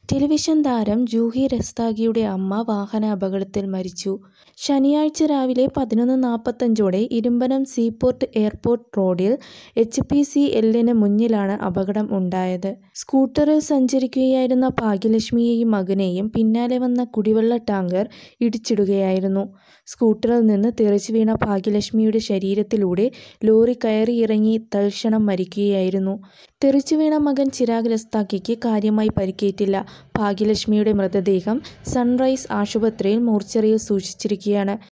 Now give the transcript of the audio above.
Television താരം ജൂഹി രസ്താഗിയുടെ അമ്മ വാഹനാപകടത്തിൽ മരിച്ചു. ശനിയാഴ്ച രാവിലെ പതിനൊന്ന് നാൽപ്പത്തഞ്ചോടെ ഇരുമ്പനം സീപോർട്ട് എയർപോർട്ട് റോഡിൽ എച്ച് പി സി എല്ലിന് മുന്നിലാണ് അപകടം ഉണ്ടായത്. സ്കൂട്ടറിൽ സഞ്ചരിക്കുകയായിരുന്ന ഭാഗ്യലക്ഷ്മിയെയും മകനെയും പിന്നാലെ വന്ന കുടിവെള്ള ടാങ്കർ ഇടിച്ചിടുകയായിരുന്നു. സ്കൂട്ടറിൽ നിന്ന് തെറിച്ചു വീണ ഭാഗ്യലക്ഷ്മിയുടെ ശരീരത്തിലൂടെ ലോറി കയറിയിറങ്ങി തൽക്ഷണം മരിക്കുകയായിരുന്നു. തെറിച്ചു വീണ മകൻ ചിരാഗ് രസ്താഗിക്ക് കാര്യമായി പരിക്കേറ്റില്ല. ഭാഗ്യലക്ഷ്മിയുടെ മൃതദേഹം സൺറൈസ് ആശുപത്രിയിൽ മോർച്ചറിയിൽ സൂക്ഷിച്ചിരിക്കുകയാണ്.